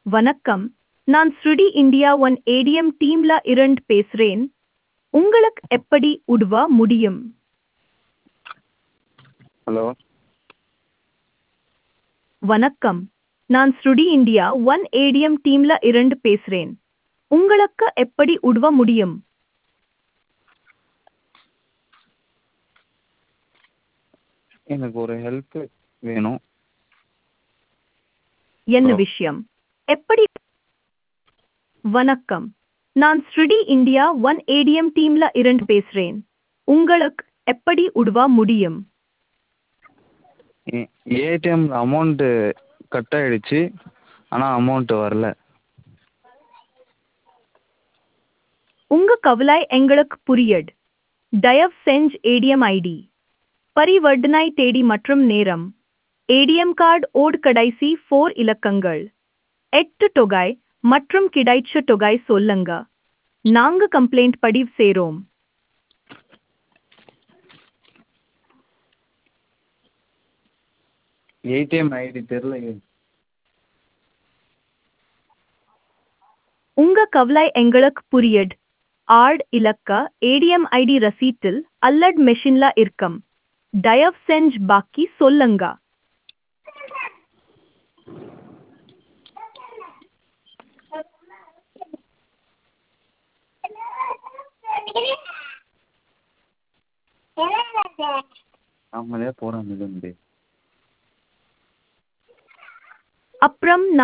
வணக்கம் நான் ஸ்ருடி இந்தியா ஒன் ஏடிஎம் டீம்ல இருந்து பேசுறேன் உங்களுக்கு எப்படி உதவ முடியும் ஹலோ வணக்கம் நான் ஸ்ருடி இந்தியா ஒன் ஏடிஎம் டீம்ல இருந்து பேசுறேன் உங்களுக்கு எப்படி உதவ முடியும் எனக்கு ஒரு ஹெல்ப்பு வேணும் என்ன Hello. விஷயம் எப்படி வணக்கம் நான் ஸ்ருடி இந்தியா ஒன் ஏடிஎம் டீம்ல இருந்து பேசுறேன் உங்களுக்கு எப்படி உதவ முடியும் ஏடிஎம்ல அமௌண்ட்டு கட் ஆயிடுச்சு ஆனால் அமௌண்ட்டு வரல உங்க கவலை எங்களுக்கு புரியுது தயவு செஞ்சு ஏடிஎம் ஐடி பரிவர்த்தனை தேதி மற்றும் நேரம் ஏடிஎம் கார்டு ஓட் கடைசி ஃபோர் இலக்கங்கள் எட்டு தொகை மற்றும் கிடைச்ச தொகை சொல்லுங்க நாங்க கம்ப்ளைண்ட் பதிவு செய்றோம் ஏடிஎம் ஐடி தெரில உங்க கவலை எங்களுக்கு புரியுது ஆர்ட் இலக்க ஏடிஎம் ஐடி ரசீட்டில் அல்லட் மெஷின்ல இருக்கும் தயவு செஞ்சு பாக்கி சொல்லுங்க நம்மளே போகிறோம் இது அப்புறம்